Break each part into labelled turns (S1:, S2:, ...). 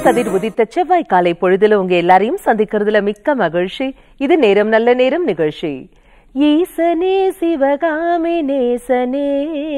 S1: கதிர் உதித்த செவ்வாய் காலை பொழுதுல உங்க எல்லாரையும் சந்திக்கிறதுல மிக்க மகிழ்ச்சி இது நேரம் நல்ல நேரம் நிகழ்ச்சி ஈசனே சிவகாமி நேசனே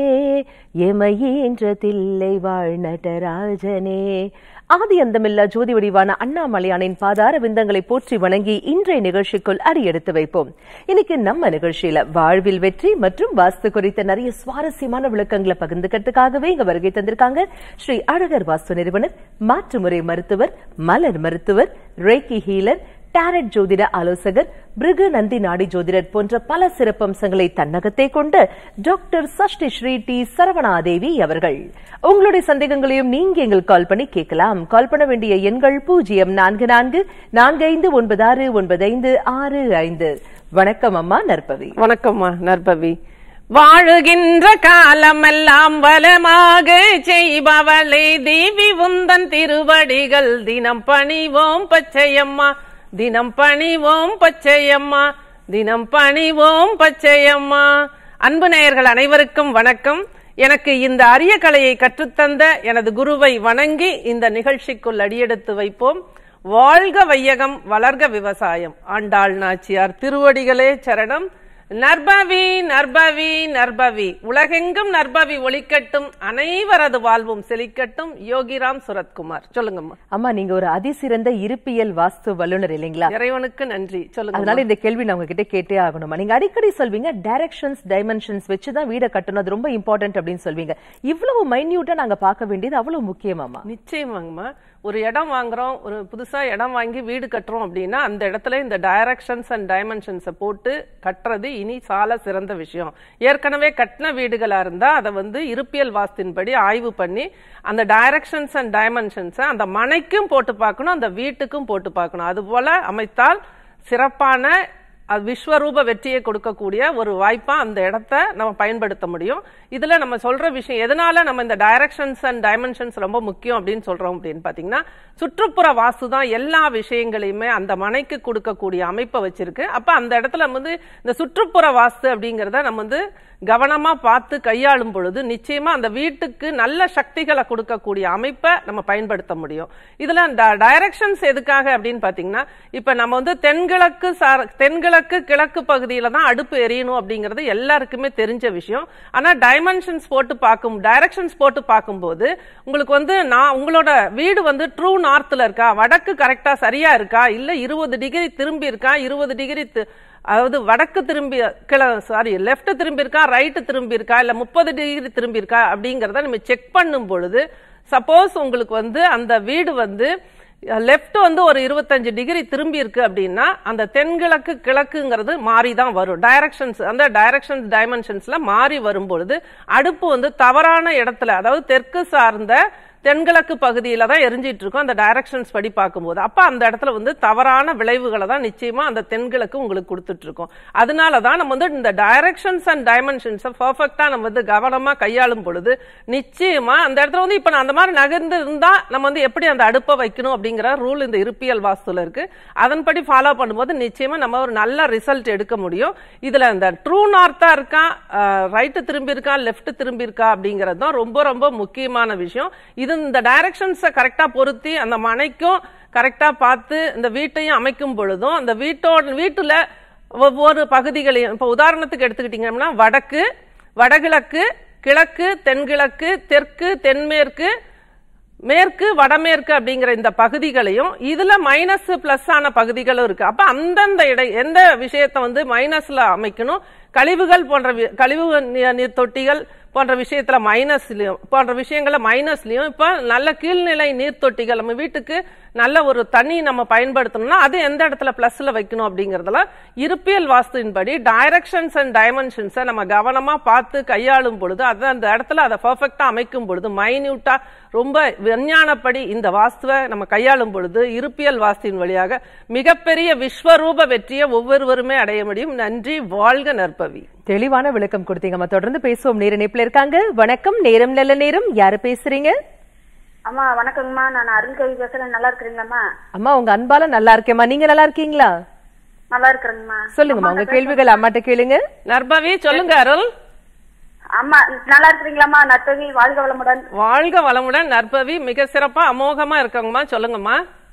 S1: எமையேன்ற தில்லை வாழ் நடராஜனே ஆதி அந்தமில்லா ஜோதி வடிவான அண்ணாமலையானின் பாதார விந்தங்களை போற்றி வணங்கி இன்றைய நிகழ்ச்சிக்குள் அடியெடுத்து வைப்போம் இன்னைக்கு நம்ம நிகழ்ச்சியில வாழ்வில் வெற்றி மற்றும் வாஸ்து குறித்த நிறைய சுவாரஸ்யமான விளக்கங்களை பகிர்ந்துக்கிறதுக்காகவே இங்க வருகை தந்திருக்காங்க ஸ்ரீ அழகர் வாஸ்து நிறுவனர் மாற்றுமுறை மருத்துவர் மலர் மருத்துவர் ரேக்கி ஹீலர் டாரட் ஜோதிட ஆலோசகர் பிருகு நந்தி நாடி ஜோதிடர் போன்ற பல சிறப்பம்சங்களை தன்னகத்தே கொண்ட டாக்டர் சஷ்டி ஸ்ரீ டி சரவணாதேவி அவர்கள் உங்களுடைய சந்தேகங்களையும் நீங்க எங்களுக்கு கால் பண்ணி கேட்கலாம் கால் பண்ண வேண்டிய எண்கள் பூஜ்ஜியம் நான்கு நான்கு நான்கு ஐந்து ஒன்பது ஆறு ஒன்பது ஐந்து ஆறு ஐந்து வணக்கம் அம்மா நற்பவி
S2: வணக்கம்மா நற்பவி வாழுகின்ற காலமெல்லாம் வளமாக செய்பவளே தேவி உந்தன் திருவடிகள் தினம் பணிவோம் பச்சையம்மா தினம் பணிவோம் பச்சையம்மா தினம் பணிவோம் பச்சையம்மா அன்பு நேயர்கள் அனைவருக்கும் வணக்கம் எனக்கு இந்த அரிய கலையை கற்றுத்தந்த எனது குருவை வணங்கி இந்த நிகழ்ச்சிக்குள் அடியெடுத்து வைப்போம் வாழ்க வையகம் வளர்க விவசாயம் ஆண்டாள் நாச்சியார் திருவடிகளே சரணம் நற்பவி நற்பவி நற்பவி உலகெங்கும் நற்பவி ஒளிக்கட்டும் அனைவரது வாழ்வும் செழிக்கட்டும் யோகிராம் சுரத்குமார் சொல்லுங்கம்மா
S1: அம்மா நீங்க ஒரு அதிசிறந்த இருப்பியல் வாஸ்து வல்லுநர் இல்லைங்களா
S2: இறைவனுக்கு நன்றி சொல்லுங்க
S1: அதனால இந்த கேள்வி நான் உங்ககிட்ட கேட்டே ஆகணுமா நீங்க அடிக்கடி சொல்வீங்க டைரக்ஷன்ஸ் டைமென்ஷன்ஸ் வச்சுதான் வீடை கட்டணும் அது ரொம்ப இம்பார்ட்டன்ட் அப்படின்னு சொல்வீங்க இவ்வளவு மைன்யூட்டா நாங்க பார்க்க வேண்டியது அவ்வளவு முக்கியமாமா
S2: நிச்சயமாங்கம்மா ஒரு இடம் வாங்குறோம் ஒரு புதுசா இடம் வாங்கி வீடு கட்டுறோம் அப்படின்னா அந்த இடத்துல இந்த டைரக்ஷன்ஸ் அண்ட் டைமென்ஷன்ஸை போட்டு கட்டுறது இனி சால சிறந்த விஷயம் ஏற்கனவே கட்டின வீடுகளா இருந்தா அதை வந்து இருப்பியல் வாஸ்தின்படி ஆய்வு பண்ணி அந்த டைரக்ஷன்ஸ் அண்ட் டைமென்ஷன்ஸை அந்த மனைக்கும் போட்டு பார்க்கணும் அந்த வீட்டுக்கும் போட்டு பார்க்கணும் அது போல அமைத்தால் சிறப்பான அது விஸ்வரூப வெற்றியை கொடுக்கக்கூடிய ஒரு வாய்ப்பா அந்த இடத்த நம்ம பயன்படுத்த முடியும் இதுல நம்ம சொல்ற விஷயம் எதனால நம்ம இந்த டைரக்ஷன்ஸ் அண்ட் டைமென்ஷன்ஸ் ரொம்ப முக்கியம் அப்படின்னு சொல்றோம் அப்படின்னு பாத்தீங்கன்னா சுற்றுப்புற வாஸ்து தான் எல்லா விஷயங்களையுமே அந்த மனைக்கு கொடுக்கக்கூடிய அமைப்பை வச்சிருக்கு அப்ப அந்த இடத்துல நம்ம வந்து இந்த சுற்றுப்புற வாஸ்து அப்படிங்கறத நம்ம வந்து கவனமா பார்த்து கையாளும் பொழுது நிச்சயமா அந்த வீட்டுக்கு நல்ல சக்திகளை கொடுக்கக்கூடிய அமைப்பை நம்ம பயன்படுத்த முடியும் இதுல இந்த டைரக்ஷன்ஸ் எதுக்காக அப்படின்னு பாத்தீங்கன்னா இப்ப நம்ம வந்து தென்கிழக்கு சார் தென்கிழக்கு கிழக்கு பகுதியில தான் அடுப்பு எரியணும் அப்படிங்கிறது எல்லாருக்குமே தெரிஞ்ச விஷயம் ஆனா டைமென்ஷன்ஸ் போட்டு பார்க்கும் டைரக்ஷன்ஸ் போட்டு பார்க்கும்போது உங்களுக்கு வந்து நான் உங்களோட வீடு வந்து ட்ரூ நார்த்ல இருக்கா வடக்கு கரெக்டா சரியா இருக்கா இல்ல இருபது டிகிரி திரும்பி இருக்கா இருபது டிகிரி அதாவது வடக்கு திரும்பி கிள சாரி லெஃப்ட் திரும்பி இருக்கா ரைட்டு திரும்பி இருக்கா இல்ல முப்பது டிகிரி திரும்பி இருக்கா அப்படிங்கறத நம்ம செக் பண்ணும் பொழுது சப்போஸ் உங்களுக்கு வந்து அந்த வீடு வந்து லெஃப்ட் வந்து ஒரு இருபத்தஞ்சு டிகிரி திரும்பி இருக்கு அப்படின்னா அந்த தென்கிழக்கு கிழக்குங்கிறது மாறி தான் வரும் டைரக்ஷன்ஸ் அந்த டைரக்ஷன்ஸ் டைமென்ஷன்ஸ்ல மாறி வரும்பொழுது அடுப்பு வந்து தவறான இடத்துல அதாவது தெற்கு சார்ந்த தென்கிழக்கு பகுதியில தான் எரிஞ்சிட்டு இருக்கும் அந்த டைரக்ஷன்ஸ் படி பார்க்கும்போது அப்ப அந்த இடத்துல வந்து தவறான விளைவுகளை தான் நிச்சயமா அந்த தென்கிழக்கு உங்களுக்கு கொடுத்துட்டு இருக்கோம் அதனால தான் நம்ம வந்து இந்த டைரக்ஷன்ஸ் அண்ட் டைமென்ஷன்ஸை பர்ஃபெக்டா நம்ம வந்து கவனமா கையாளும் பொழுது நிச்சயமா அந்த இடத்துல வந்து இப்ப நான் அந்த மாதிரி நகர்ந்து இருந்தா நம்ம வந்து எப்படி அந்த அடுப்பை வைக்கணும் அப்படிங்கிற ரூல் இந்த இருப்பியல் வாஸ்துல இருக்கு அதன்படி ஃபாலோ பண்ணும்போது நிச்சயமா நம்ம ஒரு நல்ல ரிசல்ட் எடுக்க முடியும் இதுல இந்த ட்ரூ நார்த்தா இருக்கா ரைட்டு திரும்பி இருக்கா லெஃப்ட் திரும்பி இருக்கா அப்படிங்கிறது தான் ரொம்ப ரொம்ப முக்கியமான விஷயம் இது இந்த டைரக்ஷன்ஸை கரெக்டா பொருத்தி அந்த மனைக்கும் கரெக்டா பார்த்து இந்த வீட்டையும் அமைக்கும் பொழுதும் அந்த வீட்டோட வீட்டுல ஒவ்வொரு பகுதிகளையும் இப்போ உதாரணத்துக்கு எடுத்துக்கிட்டீங்கன்னா வடக்கு வடகிழக்கு கிழக்கு தென்கிழக்கு தெற்கு தென்மேற்கு மேற்கு வடமேற்கு அப்படிங்கிற இந்த பகுதிகளையும் இதுல மைனஸ் பிளஸ் ஆன பகுதிகளும் இருக்கு அப்ப அந்தந்த இடை எந்த விஷயத்தை வந்து மைனஸ்ல அமைக்கணும் கழிவுகள் போன்ற கழிவு நீர் தொட்டிகள் போன்ற விஷயத்துல மைனஸ்லயும் போன்ற விஷயங்கள மைனஸ்லயும் இப்ப நல்ல கீழ்நிலை நீர் தொட்டிகள் நம்ம வீட்டுக்கு நல்ல ஒரு தண்ணி நம்ம பயன்படுத்தணும்னா அது எந்த இடத்துல பிளஸ்ல வைக்கணும் அப்படிங்கறதுல இருப்பியல் வாஸ்துவின்படி டைரக்ஷன்ஸ் அண்ட் டைமென்ஷன்ஸை நம்ம கவனமா பார்த்து கையாளும் பொழுது அது அந்த இடத்துல அதை பர்ஃபெக்டா அமைக்கும் பொழுது மைன்யூட்டா ரொம்ப விஞ்ஞானப்படி இந்த வாஸ்துவை நம்ம கையாளும் பொழுது இருப்பியல் வாஸ்துவின் வழியாக மிகப்பெரிய விஸ்வரூப வெற்றியை ஒவ்வொருவருமே அடைய முடியும் நன்றி வாழ்க நற்பவி
S1: தெளிவான விளக்கம் கொடுத்தீங்கம்மா தொடர்ந்து பேசுவோம் நேர இணைப்புல இருக்காங்க வணக்கம் நேரம் நல்ல நேரம் யாரு பேசுறீங்க
S3: அம்மா வணக்கங்கம்மா நான் அருள்கவி பேசுறேன் நல்லா இருக்கிறீங்களாம்மா
S1: அம்மா உங்க அன்பால நல்லா இருக்கேம்மா நீங்க நல்லா இருக்கீங்களா
S3: நல்லா இருக்கிறேங்கம்மா
S1: சொல்லுங்கம்மா உங்க கேள்விகள் அம்மாட்ட கேளுங்க
S2: நற்பவி சொல்லுங்க அருள்
S3: அம்மா நல்லா இருக்கிறீங்களாம்மா நற்பவி வாழ்க வளமுடன்
S2: வாழ்க வளமுடன் நற்பவி மிக சிறப்பா அமோகமா இருக்கங்கம்மா சொல்லுங்கம்மா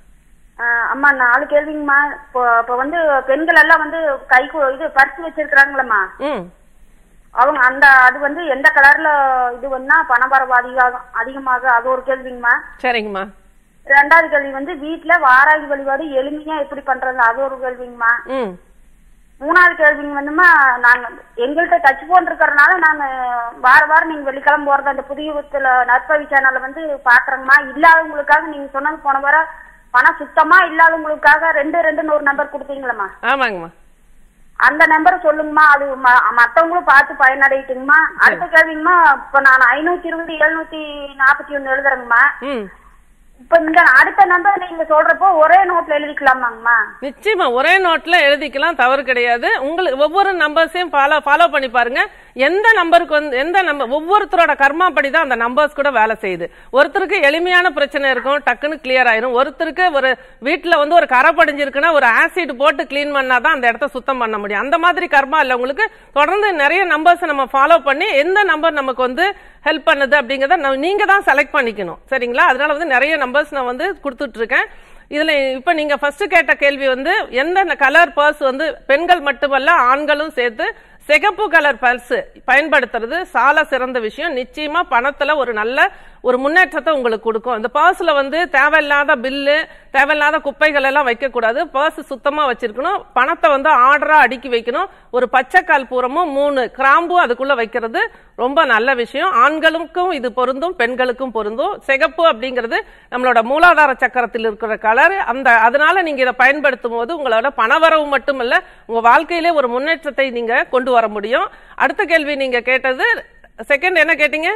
S3: ஆஹ் அம்மா நாலு கேள்விங்கம்மா இப்போ இப்போ வந்து பெண்கள் எல்லாம் வந்து கை கு- இது பர்ஸ் வச்சிருக்கிறாங்களம்மா
S2: ம்
S3: அவங்க அந்த அது வந்து எந்த கலர்ல இது பண்ணா பணவரவு அதிகம் அதிகமாக அது ஒரு கேள்விங்கம்மா
S2: சரிங்கம்மா
S3: ரெண்டாவது கேள்வி வந்து வீட்டுல வாராகி வழிபாடு எளிமையா எப்படி பண்றது அது ஒரு கேள்விங்கம்மா
S2: ம்
S3: மூணாவது கேள்விங்க வந்துமா நாங்க எங்கள்கிட்ட டச் போன் இருக்கிறனால நாங்க வார வாரம் நீங்க வெள்ளிக்கிழமை போறது அந்த புதிய யுகத்துல நற்பவி சேனல்ல வந்து பாக்குறோங்கம்மா இல்லாதவங்களுக்காக நீங்க சொன்னது போன வாரம் பணம் சுத்தமா இல்லாதவங்களுக்காக ரெண்டு ரெண்டுன்னு ஒரு நம்பர் கொடுத்தீங்களம்மா
S2: ஆமாங்கம்மா
S3: அந்த நம்பரை சொல்லுங்கம்மா அது ம- மத்தவங்களும் பார்த்து பயனடையட்டுங்கம்மா அடுத்த கேள்விங்கம்மா இப்ப நான் ஐநூத்தி இருபது எழுநூத்தி நாற்பத்தி ஒண்ணு எழுதுறேங்கம்மா
S2: ம்
S3: இப்ப இந்த அடுத்த நம்பர் நீங்க சொல்றப்போ ஒரே நோட்ல எழுதிக்கலாமாங்கம்மா
S2: நிச்சயமா ஒரே நோட்ல எழுதிக்கலாம் தவறு கிடையாது உங்களுக்கு ஒவ்வொரு நம்பர்ஸையும் ஃபாலோ ஃபாலோ பண்ணி பாருங்க எந்த நம்பருக்கு வந்து எந்த நம்பர் ஒவ்வொருத்தரோட கர்மா படி தான் அந்த நம்பர்ஸ் கூட வேலை செய்யுது ஒருத்தருக்கு எளிமையான பிரச்சனை இருக்கும் டக்குன்னு கிளியர் ஆயிரும் ஒருத்தருக்கு ஒரு வீட்டுல வந்து ஒரு கரை படிஞ்சிருக்குன்னா ஒரு ஆசிட் போட்டு க்ளீன் பண்ணாதான் அந்த இடத்த சுத்தம் பண்ண முடியும் அந்த மாதிரி கர்மா இல்ல உங்களுக்கு தொடர்ந்து நிறைய நம்பர்ஸ் நம்ம ஃபாலோ பண்ணி எந்த நம்பர் நமக்கு வந்து ஹெல்ப் பண்ணுது அப்படிங்கறத நம்ம- நீங்க தான் செலக்ட் பண்ணிக்கணும் சரிங்களா அதனால வந்து நிறைய நம்பர்ஸ் நான் வந்து கொடுத்துட்டு இருக்கேன் இதுல இப்ப நீங்க ஃபர்ஸ்ட் கேட்ட கேள்வி வந்து எந்த கலர் பர்ஸ் வந்து பெண்கள் மட்டுமல்ல ஆண்களும் சேர்த்து சிகப்பு கலர் பர்ஸ் பயன்படுத்துறது சால சிறந்த விஷயம் நிச்சயமா பணத்துல ஒரு நல்ல ஒரு முன்னேற்றத்தை உங்களுக்கு கொடுக்கும் இந்த பர்ஸ்ல வந்து தேவையில்லாத பில்லு தேவையில்லாத குப்பைகள் எல்லாம் வைக்க கூடாது பர்ஸ் சுத்தமா வச்சிருக்கணும் பணத்தை வந்து ஆர்டரா அடுக்கி வைக்கணும் ஒரு பச்சைக்கால் பூரமும் மூணு கிராம்பும் அதுக்குள்ள வைக்கிறது ரொம்ப நல்ல விஷயம் ஆண்களுக்கும் இது பொருந்தும் பெண்களுக்கும் பொருந்தும் சிகப்பு அப்படிங்கிறது நம்மளோட மூலாதார சக்கரத்தில் இருக்கிற கலர் அந்த அதனால நீங்க இதை பயன்படுத்தும் போது உங்களோட பணவரவு மட்டுமல்ல உங்க வாழ்க்கையிலே ஒரு முன்னேற்றத்தை நீங்க கொண்டு வர முடியும் அடுத்த கேள்வி நீங்க கேட்டது செகண்ட் என்ன கேட்டீங்க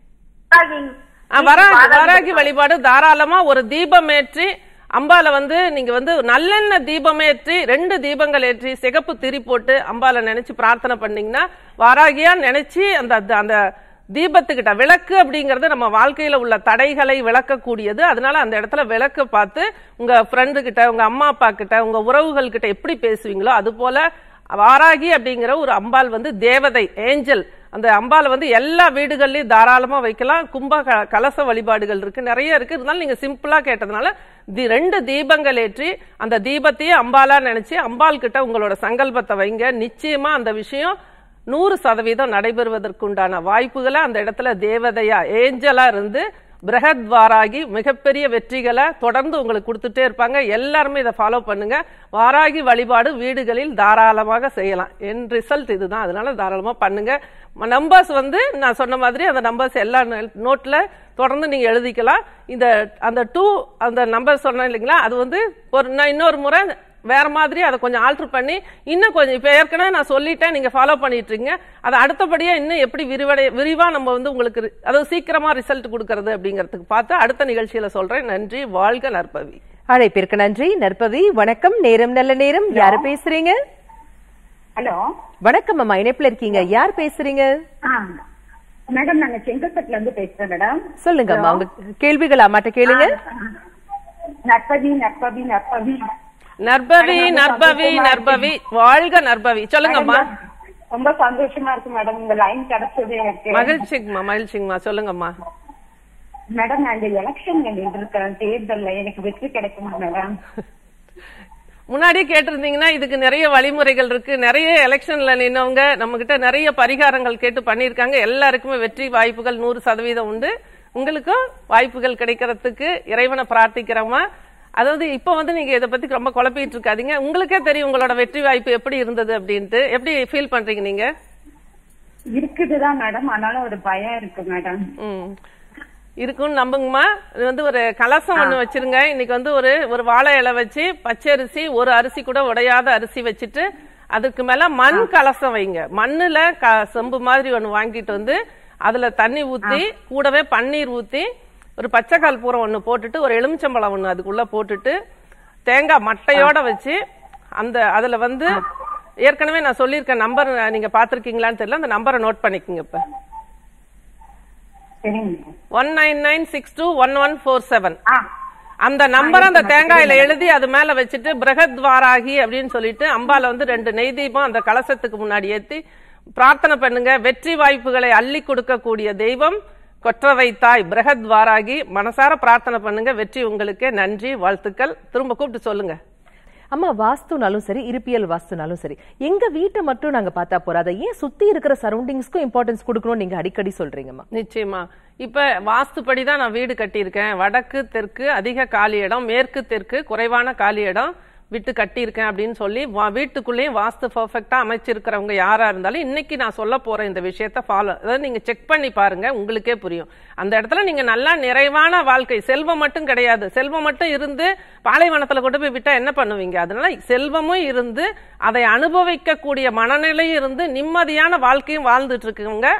S2: ஆ, வராகி வராகி வழிபாடு தாராளமா ஒரு தீபம் ஏற்றி அம்பால வந்து நீங்க வந்து நல்லெண்ணெய் தீபம் ஏற்றி ரெண்டு தீபங்கள் ஏற்றி சிகப்பு திரி போட்டு அம்பால நினைச்சு பிரார்த்தனை பண்ணீங்கன்னா வாராகியா நினைச்சு அந்த அந்த- அந்த தீபத்துக்கிட்ட விளக்கு அப்படிங்கிறது நம்ம வாழ்க்கையில உள்ள தடைகளை விளக்கக்கூடியது அதனால அந்த இடத்துல விளக்க பார்த்து உங்க ஃப்ரெண்டு கிட்ட உங்க அம்மா அப்பா கிட்ட உங்க உறவுகள் கிட்ட எப்படி பேசுவீங்களோ அது போல வாராகி அப்படிங்கிற ஒரு அம்பாள் வந்து தேவதை ஏஞ்சல் அந்த அம்பாள் வந்து எல்லா வீடுகள்லயும் தாராளமா வைக்கலாம் கும்ப க- கலச வழிபாடுகள் இருக்கு நிறைய இருக்கு இருந்தாலும் நீங்க சிம்பிளா கேட்டதுனால தி ரெண்டு தீபங்கள் ஏற்றி அந்த தீபத்தையே அம்பாலா நினைச்சு அம்பாள் கிட்ட உங்களோட சங்கல்பத்தை வைங்க நிச்சயமா அந்த விஷயம் நூறு சதவீதம் நடைபெறுவதற்குண்டான வாய்ப்புகளை அந்த இடத்துல தேவதையா ஏஞ்சலா இருந்து பிரகத்வாராகி மிகப்பெரிய வெற்றிகளை தொடர்ந்து உங்களுக்கு கொடுத்துட்டே இருப்பாங்க எல்லாருமே இதை ஃபாலோ பண்ணுங்க வாராகி வழிபாடு வீடுகளில் தாராளமாக செய்யலாம் என் ரிசல்ட் இதுதான் அதனால தாராளமா பண்ணுங்க நம்பர்ஸ் வந்து நான் சொன்ன மாதிரி அந்த நம்பர்ஸ் எல்லா நோட்ல தொடர்ந்து நீங்க எழுதிக்கலாம் இந்த அந்த டூ அந்த நம்பர் சொன்னேன் இல்லைங்களா அது வந்து ஒரு நான் இன்னொரு முறை வேற மாதிரி அதை கொஞ்சம் ஆல்டர் பண்ணி இன்னும் கொஞ்சம் இப்ப ஏற்கனவே நான் சொல்லிட்டேன் நீங்க ஃபாலோ பண்ணிட்டு இருக்கீங்க அதை அடுத்தபடியா இன்னும் எப்படி விரிவடை விரிவா நம்ம வந்து உங்களுக்கு ரி- அதாவது சீக்கிரமா ரிசல்ட் கொடுக்கறது அப்படிங்கறதுக்கு பார்த்து அடுத்த நிகழ்ச்சியில சொல்றேன் நன்றி வாழ்க நற்பவி
S1: அழைப்பிற்கு நன்றி நற்பவி வணக்கம் நேரம் நல்ல நேரம் யாரு பேசுறீங்க
S4: ஹலோ
S1: வணக்கம் அம்மா இணைப்புல இருக்கீங்க யார் பேசுறீங்க
S4: ஆ மேடம் நாங்க செங்கல்பட்டுல இருந்து பேசுறோம் மேடம்
S1: சொல்லுங்க அம்மா உங்க கேள்விகள் அம்மாட்ட கேளுங்க
S4: நற்பவி நற்பவி நற்பவி
S2: நற்பவி நற்பவி நற்பவி வாழ்க நற்பவி சொல்லுங்கம்மா
S4: ரொம்ப சந்தோஷமா இருக்கு மேடம் உங்க லைன் கிடைச்சது எனக்கு
S2: மகிழ்ச்சிங்கம்மா மகிழ்ச்சிங்கம்மா சொல்லுங்கம்மா
S4: மேடம் நான் இந்த எலெக்ஷன் இருக்கேன் தேர்தல்ல எனக்கு வெற்றி கிடைக்குமா மேடம்
S2: முன்னாடியே கேட்டிருந்தீங்கன்னா இதுக்கு நிறைய வழிமுறைகள் இருக்கு நிறைய எலெக்ஷன்ல நின்னவங்க நம்ம கிட்ட நிறைய பரிகாரங்கள் கேட்டு பண்ணியிருக்காங்க எல்லாருக்குமே வெற்றி வாய்ப்புகள் நூறு சதவீதம் உண்டு உங்களுக்கும் வாய்ப்புகள் கிடைக்கிறதுக்கு இறைவனை பிரார்த்திக்கிறோமா அதாவது இப்ப வந்து நீங்க இதை பத்தி ரொம்ப குழப்பிட்டு இருக்காதீங்க உங்களுக்கே தெரியும் உங்களோட வெற்றி வாய்ப்பு எப்படி இருந்தது அப்படின்ட்டு எப்படி ஃபீல் பண்றீங்க நீங்க
S4: இருக்குதுதான் மேடம் ஆனாலும் ஒரு பயம் இருக்கு மேடம்
S2: ம் இருக்கும்னு நம்புங்கம்மா இது வந்து ஒரு கலசம் ஒண்ணு வச்சிருங்க இன்னைக்கு வந்து ஒரு ஒரு வாழை இலை வச்சு பச்சை அரிசி ஒரு அரிசி கூட உடையாத அரிசி வச்சுட்டு அதுக்கு மேல மண் கலசம் வைங்க மண்ணுல க- செம்பு மாதிரி ஒண்ணு வாங்கிட்டு வந்து அதுல தண்ணி ஊத்தி கூடவே பன்னீர் ஊத்தி ஒரு பச்சைக்கால் பூரம் ஒண்ணு போட்டுட்டு ஒரு எலுமிச்சம்பழம் ஒண்ணு அதுக்குள்ள போட்டுட்டு தேங்காய் மட்டையோட வச்சு அந்த அதுல வந்து ஏற்கனவே நான் சொல்லியிருக்கேன் நம்பர் நீங்க பாத்திருக்கீங்களான்னு தெரியல அந்த நம்பரை நோட் பண்ணிக்கோங்க இப்ப
S4: சரிங்க madam
S2: one nine nine six two one one four seven
S4: ஆ
S2: அந்த நம்பர் அந்த தேங்காயில எழுதி அது மேல வச்சுட்டு பிரகத்வாராகி அப்படின்னு சொல்லிட்டு அம்பால வந்து ரெண்டு நெய் தீபம் அந்த கலசத்துக்கு முன்னாடி ஏத்தி பிரார்த்தனை பண்ணுங்க வெற்றி வாய்ப்புகளை அள்ளி கொடுக்கக்கூடிய தெய்வம் கொற்றவை தாய் பிரகத் வாராகி மனசார பிரார்த்தனை பண்ணுங்க வெற்றி உங்களுக்கு நன்றி வாழ்த்துக்கள் திரும்ப கூப்பிட்டு சொல்லுங்க
S1: அம்மா வாஸ்துனாலும் சரி இருப்பியல் வாஸ்துனாலும் சரி எங்க வீட்டை மட்டும் நாங்க பார்த்தா போறாத ஏன் சுத்தி இருக்கிற சரௌண்டிங்ஸ்க்கும் இம்பார்ட்டன்ஸ் கொடுக்கணும் நீங்க அடிக்கடி சொல்றீங்கம்மா
S2: நிச்சயமா இப்ப வாஸ்துப்படி தான் நான் வீடு கட்டியிருக்கேன் வடக்கு தெற்கு அதிக காலி இடம் மேற்கு தெற்கு குறைவான காலி இடம் விட்டு கட்டியிருக்கேன் அப்படின்னு சொல்லி வா- வீட்டுக்குள்ளேயும் வாஸ்து பர்ஃபெக்டா அமைச்சிருக்கிறவங்க யாரா இருந்தாலும் இன்னைக்கு நான் சொல்ல போற இந்த விஷயத்த ஃபாலோ அதாவது நீங்க செக் பண்ணி பாருங்க உங்களுக்கே புரியும் அந்த இடத்துல நீங்க நல்லா நிறைவான வாழ்க்கை செல்வம் மட்டும் கிடையாது செல்வம் மட்டும் இருந்து பாலைவனத்துல கொண்டு போய் விட்டா என்ன பண்ணுவீங்க அதனால செல்வமும் இருந்து அதை அனுபவிக்கக்கூடிய மனநிலையும் இருந்து நிம்மதியான வாழ்க்கையும் வாழ்ந்துட்டு இருக்கவங்க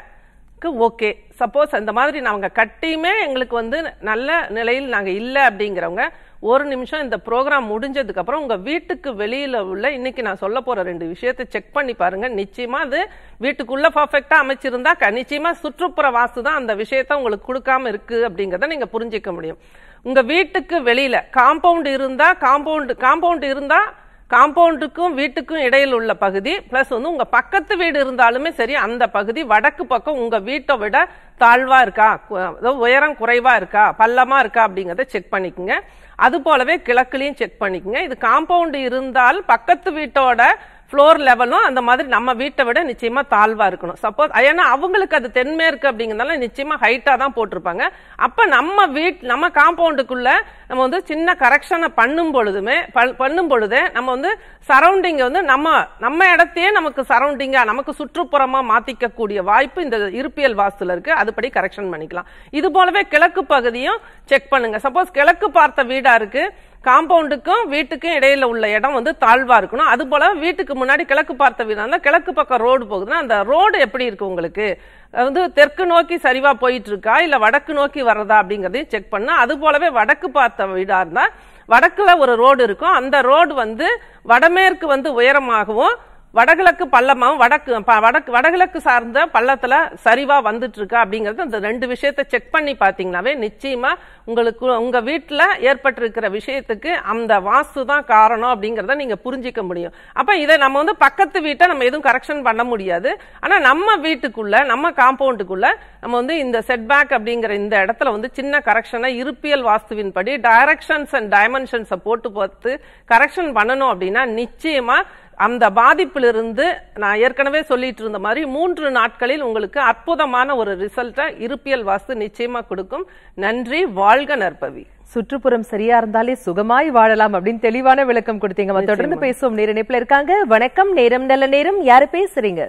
S2: ஓகே சப்போஸ் அந்த மாதிரி நாங்க கட்டியுமே எங்களுக்கு வந்து நல்ல நிலையில் நாங்க இல்ல அப்படிங்கிறவங்க ஒரு நிமிஷம் இந்த ப்ரோக்ராம் முடிஞ்சதுக்கு அப்புறம் உங்க வீட்டுக்கு வெளியில உள்ள இன்னைக்கு நான் சொல்ல போற ரெண்டு விஷயத்தை செக் பண்ணி பாருங்க நிச்சயமா அது வீட்டுக்குள்ள பர்ஃபெக்டா அமைச்சிருந்தா க- நிச்சயமா சுற்றுப்புற வாஸ்து தான் அந்த விஷயத்த உங்களுக்கு கொடுக்காம இருக்கு அப்படிங்கறத நீங்க புரிஞ்சுக்க முடியும் உங்க வீட்டுக்கு வெளியில காம்பவுண்ட் இருந்தா காம்பவுண்ட் காம்பவுண்ட் இருந்தா காம்பவுண்டுக்கும் வீட்டுக்கும் இடையில் உள்ள பகுதி பிளஸ் வந்து உங்க பக்கத்து வீடு இருந்தாலுமே சரி அந்த பகுதி வடக்கு பக்கம் உங்க வீட்டை விட தாழ்வா இருக்கா கு- அதாவது உயரம் குறைவா இருக்கா பள்ளமா இருக்கா அப்படிங்கறத செக் பண்ணிக்கோங்க அது போலவே கிழக்குலயும் செக் பண்ணிக்கோங்க இது காம்பவுண்ட் இருந்தால் பக்கத்து வீட்டோட ஃப்ளோர் லெவலும் அந்த மாதிரி நம்ம வீட்டை விட நிச்சயமா தாழ்வா இருக்கணும் சப்போஸ் ஏன்னா அவங்களுக்கு அது தென்மேற்கு அப்படிங்கறதுனால நிச்சயமா ஹைட்டா தான் போட்டிருப்பாங்க அப்ப நம்ம வீட் நம்ம காம்பவுண்டுக்குள்ள நம்ம வந்து சின்ன கரெக்ஷனை பண்ணும் பொழுதுமே பல்- பண்ணும் பொழுதே நம்ம வந்து சரௌண்டிங் வந்து நம்ம நம்ம இடத்தையே நமக்கு சரௌண்டிங்கா நமக்கு சுற்றுப்புறமா மாத்திக்க கூடிய வாய்ப்பு இந்த இருப்பியல் வாஸ்துல இருக்கு அதுபடி கரெக்ஷன் பண்ணிக்கலாம் இது போலவே கிழக்கு பகுதியும் செக் பண்ணுங்க சப்போஸ் கிழக்கு பார்த்த வீடா இருக்கு காம்பவுண்டுக்கும் வீட்டுக்கும் இடையில உள்ள இடம் வந்து தாழ்வா இருக்கணும் அது போல வீட்டுக்கு முன்னாடி கிழக்கு பார்த்த வீடா இருந்தா கிழக்கு பக்கம் ரோடு போகுதுன்னா அந்த ரோடு எப்படி இருக்கு உங்களுக்கு அது வந்து தெற்கு நோக்கி சரிவா போயிட்டு இருக்கா இல்ல வடக்கு நோக்கி வர்றதா அப்படிங்கறதையும் செக் பண்ணா அது போலவே வடக்கு பார்த்த வீடா இருந்தா வடக்குல ஒரு ரோடு இருக்கும் அந்த ரோடு வந்து வடமேற்கு வந்து உயரமாகவும் வடகிழக்கு பள்ளமாவும் வடக்கு ப- வடக்கு வடகிழக்கு சார்ந்த பள்ளத்துல சரிவா வந்துட்டு இருக்கா அப்படிங்கறது அந்த ரெண்டு விஷயத்தை செக் பண்ணி பாத்தீங்கன்னாவே நிச்சயமா உங்களுக்கு உங்க வீட்டுல ஏற்பட்டிருக்கிற விஷயத்துக்கு அந்த வாஸ்து தான் காரணம் அப்படிங்கறத நீங்க புரிஞ்சிக்க முடியும் அப்ப இதை நம்ம வந்து பக்கத்து வீட்டை நம்ம எதுவும் கரெக்ஷன் பண்ண முடியாது ஆனா நம்ம வீட்டுக்குள்ள நம்ம காம்பவுண்டுக்குள்ள நம்ம வந்து இந்த செட்பேக் அப்படிங்கிற இந்த இடத்துல வந்து சின்ன கரெக்ஷனை இருப்பியல் வாஸ்துவின் படி டைரக்ஷன்ஸ் அண்ட் டைமென்ஷன்ஸை போட்டு பார்த்து கரெக்ஷன் பண்ணணும் அப்படின்னா நிச்சயமா அந்த பாதிப்பிலிருந்து நான் ஏற்கனவே சொல்லிட்டு இருந்த மாதிரி மூன்று நாட்களில் உங்களுக்கு அற்புதமான ஒரு ரிசல்ட்டை இருப்பியல் வாஸ்து நிச்சயமா கொடுக்கும் நன்றி வாழ்க நற்பவி
S1: சுற்றுப்புறம் சரியா இருந்தாலே சுகமாய் வாழலாம் அப்படின்னு தெளிவான விளக்கம் கொடுத்தீங்க தொடர்ந்து பேசுவோம் நேர இணைப்புல இருக்காங்க வணக்கம் நேரம் நல்ல நேரம் யாரு பேசுறீங்க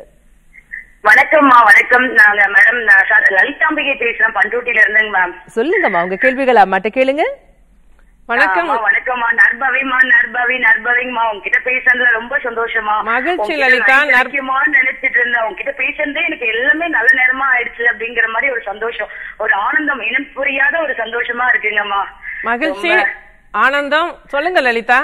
S4: வணக்கம்மா வணக்கம் நாங்க மேடம் நான் ச- லலிதாம்பிகை பேசுறேன் பண்ருட்டில இருந்துங்க மேம்
S1: சொல்லுங்கம்மா உங்க கேள்விகள் அம்மாட்ட கேளுங்க
S2: வணக்கம்
S4: ஆமா, வணக்கம்மா நர்பவிமா நர்பவி நர்பவிங்கம்மா உங்ககிட்ட பேசுறதுல ரொம்ப சந்தோஷமா
S2: மகிழ்ச்சி,
S4: உங்ககிட்ட
S2: லலிதா.
S4: line
S2: நர்-
S4: கிடைக்குமான்னு நினைச்சிட்டு இருந்தேன் உங்ககிட்ட பேசுறதே எனக்கு எல்லாமே நல்ல நேரமா ஆயிடுச்சு அப்படிங்கிற மாதிரி ஒரு சந்தோஷம் ஒரு ஆனந்தம் இனம் புரியாத ஒரு சந்தோஷமா இருக்குங்கம்மா
S2: மகிழ்ச்சி
S4: ரொம்ப-
S2: ஆனந்தம் சொல்லுங்க லலிதா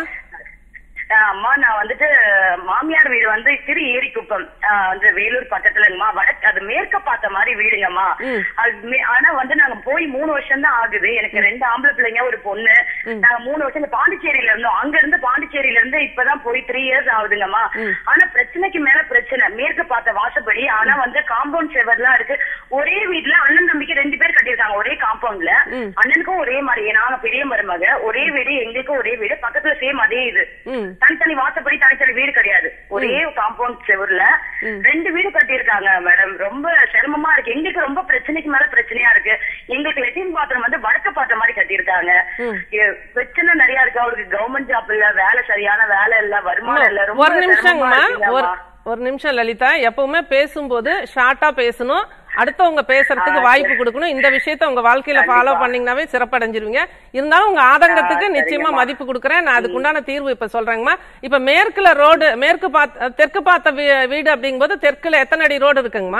S4: ஆஹ் அம்மா நான் வந்துட்டு மாமியார் வீடு வந்து திரு ஏரிக்குப்பம் ஆஹ் வந்து வேலூர் பக்கத்துலங்கம்மா வடக்கு அது மேற்க பார்த்த மாதிரி வீடுங்கம்மா அது மே- ஆனா வந்து நாங்க போய் மூணு வருஷம் தான் ஆகுது எனக்கு ரெண்டு ஆம்பளை பிள்ளைங்க ஒரு பொண்ணு நாங்க மூணு வருஷம் இந்த பாண்டிச்சேரியில இருந்தோம் அங்க இருந்து பாண்டிச்சேரியில இருந்து இப்பதான் போய் த்ரீ இயர்ஸ் ஆகுதுங்கம்மா ஆனா பிரச்சனைக்கு மேல பிரச்சனை மேற்கு பார்த்த வாசப்படி ஆனா வந்து காம்பவுண்ட் செவர்லாம் இருக்கு ஒரே வீட்ல அண்ணன் தம்பிக்கு ரெண்டு பேர் கட்டியிருக்காங்க ஒரே காம்பவுண்ட்ல அண்ணனுக்கும் ஒரே மாதிரி நாங்க பெரிய மருமக ஒரே வீடு எங்களுக்கும் ஒரே வீடு பக்கத்துல சேம் அதே இது
S2: ம்
S4: தனித்தனி வாசப்படி தனித்தனி வீடு கிடையாது ஒரே காம்பவுண்ட் செவர்ல ரெண்டு வீடு கட்டியிருக்காங்க மேடம் ரொம்ப சிரமமா இருக்கு எங்களுக்கு ரொம்ப பிரச்சனைக்கு மேல பிரச்சனையா இருக்கு எங்களுக்கு லெட்டின் பாத்திரம் வந்து வடக்க பார்த்த மாதிரி கட்டியிருக்காங்க எ- பிரச்சனை நிறைய இருக்கு அவருக்கு கவர்மெண்ட் ஜாப் இல்ல வேலை சரியான வேலை இல்ல வருமானம் இல்ல ரொம்ப
S2: ஒரு
S4: சிரமமா
S2: நிமிஷங்கம்மா ஒரு
S4: இருக்குங்கம்மா.
S2: ஒரு நிமிஷம் லலிதா எப்பவுமே பேசும்போது ஷார்ட்டா பேசணும் அடுத்தவங்க பேசுறதுக்கு வாய்ப்பு கொடுக்கணும் இந்த விஷயத்த உங்க வாழ்க்கையில ஃபாலோ பண்ணீங்கன்னாவே சிறப்படைஞ்சிருவீங்க இருந்தாலும் உங்க ஆதங்கத்துக்கு நிச்சயமா மதிப்பு கொடுக்கறேன் நான் அதுக்கு உண்டான தீர்வு இப்ப சொல்றேங்கம்மா இப்ப மேற்குல ரோடு மேற்கு பார்த்த தெற்கு பார்த்த வீ- வீடு அப்படிங்கும்போது தெற்குல எத்தனை அடி ரோடு இருக்குங்கம்மா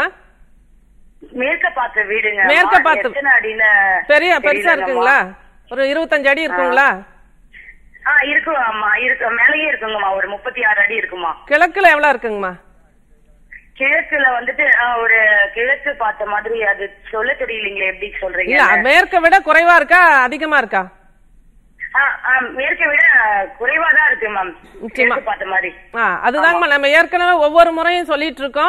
S4: மேற்க பார்த்த வீடுங்க
S2: மேற்க
S4: அம்மா.
S2: பார்த்த-
S4: எத்தனை அடின்னு
S2: பெரிய பெருசா
S4: தெரியலங்கம்மா.
S2: இருக்குங்களா ஒரு இருபத்தஞ்சு அடி இருக்குங்களா
S4: ஆ இருக்கும் அம்மா இருக்கு மேலேயே இருக்குங்கம்மா ஒரு முப்பத்தி ஆறு அடி இருக்குமா
S2: கிழக்குல எவ்வளவு இருக்குங்கம்மா
S4: கிழக்குல வந்துட்டு ஆ, ஒரு கிழக்கு பார்த்த மாதிரி அது சொல்ல தெரியலீங்களே எப்படி சொல்றீங்க
S2: இல்ல மேற்க விட குறைவா இருக்கா அதிகமா இருக்கா
S4: ஆ, ஆ, மேற்கை விட குறைவா தான் இருக்கு மேம்
S2: நிச்சயமா.
S4: கிழக்கு பார்த்த மாதிரி
S2: ஆ, அதுதாங்கம்மா நம்ம ஏற்கனவே ஒவ்வொரு முறையும் சொல்லிட்டு இருக்கோம்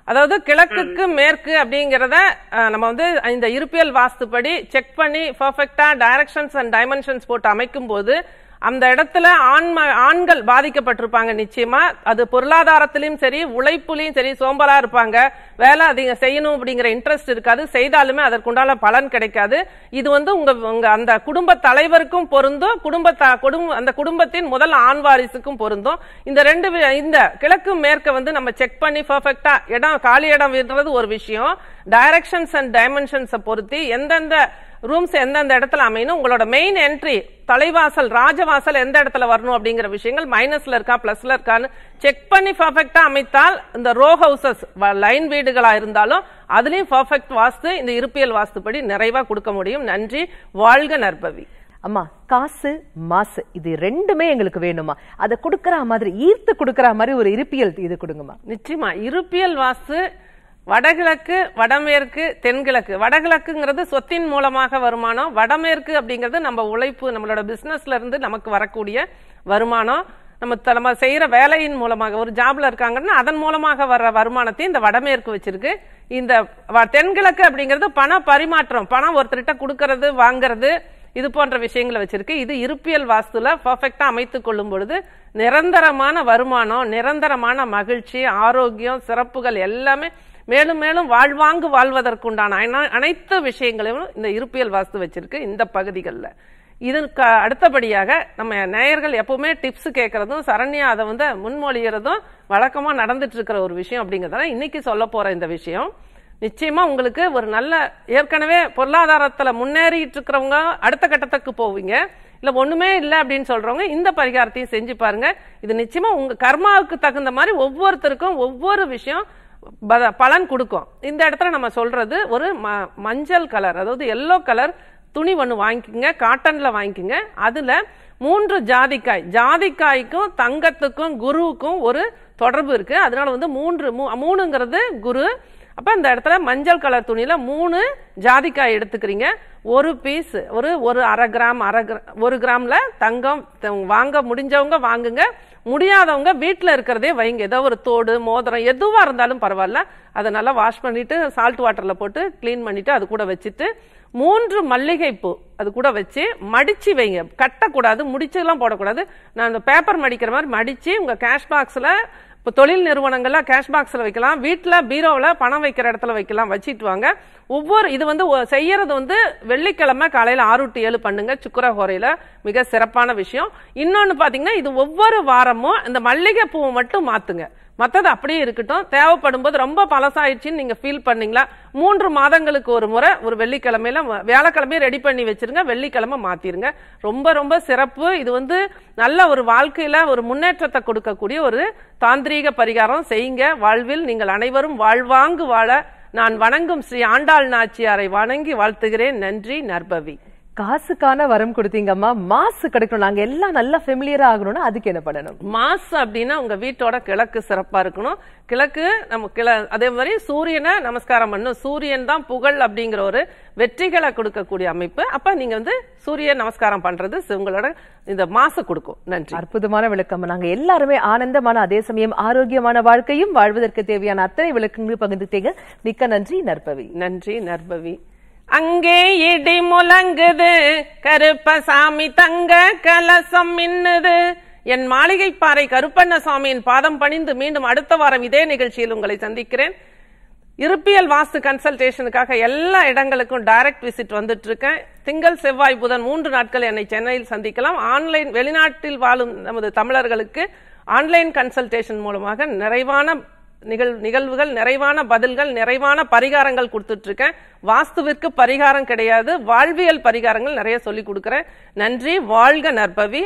S2: அதாவது கிழக்குக்கு மேற்கு அப்படிங்கறத அஹ், நம்ம வந்து இந்த இருப்பியல் வாஸ்துப்படி செக் பண்ணி பர்ஃபெக்டா டைரக்ஷன்ஸ் அண்ட் டைமென்ஷன்ஸ் போட்டு அமைக்கும் போது அந்த இடத்துல ஆண்ம ஆண்கள் பாதிக்கப்பட்டிருப்பாங்க நிச்சயமா அது பொருளாதாரத்திலயும் சரி உழைப்புலயும் சரி சோம்பலா இருப்பாங்க வேலை அதிகம் செய்யணும் அப்படிங்கிற இன்ட்ரெஸ்ட் இருக்காது செய்தாலுமே அதற்குண்டான பலன் கிடைக்காது இது வந்து உங்க உங்க அந்த குடும்ப தலைவருக்கும் பொருந்தும் குடும்ப த- குடும்ப அந்த குடும்பத்தின் முதல் ஆண் வாரிசுக்கும் பொருந்தும் இந்த ரெண்டு வி- இந்த கிழக்கு மேற்க வந்து நம்ம செக் பண்ணி பர்ஃபெக்டா இடம் காலி இடம் விடுறது ஒரு விஷயம் டைரக்ஷன்ஸ் அண்ட் டைமென்ஷன்ஸை பொறுத்து எந்தெந்த ரூம்ஸ் எந்தெந்த இடத்துல அமையணும் உங்களோட மெயின் என்ட்ரி தலைவாசல் ராஜவாசல் எந்த இடத்துல வரணும் அப்படிங்கிற விஷயங்கள் மைனஸ்ல இருக்கா பிளஸ்ல இருக்கான்னு செக் பண்ணி பர்ஃபெக்டா அமைத்தால் இந்த ரோ ஹவுசஸ் லைன் வீடுகளா இருந்தாலும் அதுலயும் பர்ஃபெக்ட் வாஸ்து இந்த இருப்பியல் வாஸ்துப்படி நிறைவா கொடுக்க முடியும் நன்றி வாழ்க நற்பவி
S1: அம்மா காசு மாசு இது ரெண்டுமே எங்களுக்கு வேணுமா அதை கொடுக்கற மாதிரி ஈர்த்து கொடுக்கற மாதிரி ஒரு இருப்பியல் இது கொடுங்கம்மா
S2: நிச்சயமா இருப்பியல் வாஸ்து வடகிழக்கு வடமேற்கு தென்கிழக்கு வடகிழக்குங்கிறது சொத்தின் மூலமாக வருமானம் வடமேற்கு அப்படிங்கிறது நம்ம உழைப்பு நம்மளோட பிசினஸ்ல இருந்து நமக்கு வரக்கூடிய வருமானம் நம்ம த- நம்ம செய்யற வேலையின் மூலமாக ஒரு ஜாப்ல இருக்காங்கன்னா அதன் மூலமாக வர்ற வருமானத்தை இந்த வடமேற்கு வச்சிருக்கு இந்த வ- தென்கிழக்கு அப்படிங்கிறது பண பரிமாற்றம் பணம் ஒருத்தர்கிட்ட கொடுக்கறது வாங்குறது இது போன்ற விஷயங்களை வச்சிருக்கு இது இருப்பியல் வாஸ்துல பர்ஃபெக்டா அமைத்துக் கொள்ளும் பொழுது நிரந்தரமான வருமானம் நிரந்தரமான மகிழ்ச்சி ஆரோக்கியம் சிறப்புகள் எல்லாமே மேலும் மேலும் வாழ்வாங்கு வாழ்வதற்குண்டான அன- அனைத்து விஷயங்களையும் இந்த இருப்பியல் வாஸ்து வச்சிருக்கு இந்த பகுதிகளில் இதற்கு அடுத்தபடியாக நம்ம நேயர்கள் எப்பவுமே டிப்ஸ் கேட்கறதும் சரண்யா அதை வந்து முன்மொழிகிறதும் வழக்கமா நடந்துட்டு இருக்கிற ஒரு விஷயம் அப்படிங்கறதால இன்னைக்கு சொல்ல போற இந்த விஷயம் நிச்சயமா உங்களுக்கு ஒரு நல்ல ஏற்கனவே பொருளாதாரத்துல முன்னேறிட்டு இருக்கிறவங்க அடுத்த கட்டத்துக்கு போவீங்க இல்ல ஒண்ணுமே இல்ல அப்படின்னு சொல்றவங்க இந்த பரிகாரத்தையும் செஞ்சு பாருங்க இது நிச்சயமா உங்க கர்மாவுக்கு தகுந்த மாதிரி ஒவ்வொருத்தருக்கும் ஒவ்வொரு விஷயம் பத- பலன் கொடுக்கும் இந்த இடத்துல நம்ம சொல்றது ஒரு ம- மஞ்சள் கலர் அதாவது எல்லோ கலர் துணி ஒன்று வாங்கிக்கோங்க காட்டன்ல வாங்கிக்கோங்க அதுல மூன்று ஜாதிக்காய் ஜாதிக்காய்க்கும் தங்கத்துக்கும் குருவுக்கும் ஒரு தொடர்பு இருக்கு அதனால வந்து மூன்று மூ- மூணுங்கிறது குரு அப்ப இந்த இடத்துல மஞ்சள் கலர் துணியில மூணு ஜாதிக்காய் எடுத்துக்கிறீங்க ஒரு பீஸ் ஒரு ஒரு அரை கிராம் அரை கிரா ஒரு கிராம்ல தங்கம் த- வாங்க முடிஞ்சவங்க வாங்குங்க முடியாதவங்க வீட்டில் இருக்கிறதே வைங்க ஏதோ ஒரு தோடு மோதிரம் எதுவாக இருந்தாலும் பரவாயில்ல அதை நல்லா வாஷ் பண்ணிட்டு சால்ட் வாட்டர்ல போட்டு க்ளீன் பண்ணிட்டு அது கூட வச்சுட்டு மூன்று மல்லிகைப்பூ அது கூட வச்சு மடிச்சு வைங்க கட்டக்கூடாது முடிச்செல்லாம் போடக்கூடாது நான் அந்த பேப்பர் மடிக்கிற மாதிரி மடிச்சு உங்க கேஷ் பாக்ஸ்ல இப்போ தொழில் நிறுவனங்கள்ல கேஷ் பாக்ஸ்ல வைக்கலாம் வீட்ல பீரோவில் பணம் வைக்கிற இடத்துல வைக்கலாம் வச்சிட்டு வாங்க ஒவ்வொரு இது வந்து ஒ- செய்யறது வந்து வெள்ளிக்கிழமை காலையில ஆறு டு ஏழு பண்ணுங்க சுக்கரஹோரையில மிக சிறப்பான விஷயம் இன்னொன்னு பாத்தீங்கன்னா இது ஒவ்வொரு வாரமும் இந்த மல்லிகை பூவை மட்டும் மாத்துங்க மத்தது அப்படியே இருக்கட்டும் தேவைப்படும் போது ரொம்ப பழசாயிடுச்சுன்னு நீங்க ஃபீல் பண்ணீங்களா மூன்று மாதங்களுக்கு ஒரு முறை ஒரு வெள்ளிக்கிழமையில வ- வியாழக்கிழமையே ரெடி பண்ணி வச்சிருங்க வெள்ளிக்கிழமை மாத்திருங்க ரொம்ப ரொம்ப சிறப்பு இது வந்து நல்ல ஒரு வாழ்க்கையில ஒரு முன்னேற்றத்தை கொடுக்கக்கூடிய ஒரு தாந்திரீக பரிகாரம் செய்யுங்க வாழ்வில் நீங்கள் அனைவரும் வாழ்வாங்கு வாழ நான் வணங்கும் ஸ்ரீ ஆண்டாள் நாச்சியாரை வணங்கி வாழ்த்துகிறேன் நன்றி நற்பவி
S1: காசுக்கான வரம் கொடுத்தீங்கம்மா மாசு கிடைக்கணும் நாங்க எல்லாம் நல்லா ஃபெமிலியரா ஆகணும்னா அதுக்கு என்ன பண்ணணும்
S2: மாசு அப்படின்னா உங்க வீட்டோட கிழக்கு சிறப்பா இருக்கணும் கிழக்கு நம்ம கிழ அதே மாதிரி சூரியனை நமஸ்காரம் பண்ணணும் சூரியன் தான் புகழ் அப்படிங்கிற ஒரு வெற்றிகளை கொடுக்கக்கூடிய அமைப்பு அப்ப நீங்க வந்து சூரிய நமஸ்காரம் பண்றது உங்களோட இந்த மாசு கொடுக்கும் நன்றி
S1: அற்புதமான விளக்கம் நாங்க எல்லாருமே ஆனந்தமான அதே சமயம் ஆரோக்கியமான வாழ்க்கையும் வாழ்வதற்கு தேவையான அத்தனை விளக்கங்களும் பகிர்ந்துட்டீங்க மிக்க நன்றி நற்பவி
S2: நன்றி நற்பவி அங்கே இடி முழங்குது கருப்பசாமி தங்க கலசம் மின்னுது என் மாளிகைப்பாறை கருப்பண்ணசாமியின் பாதம் பணிந்து மீண்டும் அடுத்த வாரம் இதே நிகழ்ச்சியில் உங்களை சந்திக்கிறேன் இருப்பியல் வாஸ்து கன்சல்டேஷனுக்காக எல்லா இடங்களுக்கும் டைரக்ட் விசிட் வந்துட்டு இருக்கேன் திங்கள் செவ்வாய் புதன் மூன்று நாட்கள் என்னை சென்னையில் சந்திக்கலாம் ஆன்லைன் வெளிநாட்டில் வாழும் நமது தமிழர்களுக்கு ஆன்லைன் கன்சல்டேஷன் மூலமாக நிறைவான நிகழ் நிகழ்வுகள் நிறைவான பதில்கள் நிறைவான பரிகாரங்கள் கொடுத்துட்டு இருக்கேன் வாஸ்துவிற்கு பரிகாரம் கிடையாது வாழ்வியல் பரிகாரங்கள் நிறைய சொல்லி கொடுக்கிறேன் நன்றி வாழ்க நற்பவி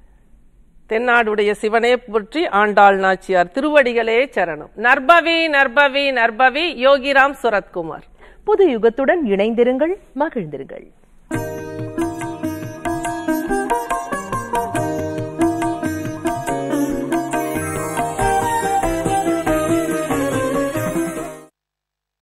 S2: தென்னாடுடைய சிவனே போற்றி ஆண்டாள் நாச்சியார் திருவடிகளே சரணம் நற்பவி நற்பவி நற்பவி யோகிராம் சுரத்குமார்
S1: புது யுகத்துடன் இணைந்திருங்கள் மகிழ்ந்திருங்கள்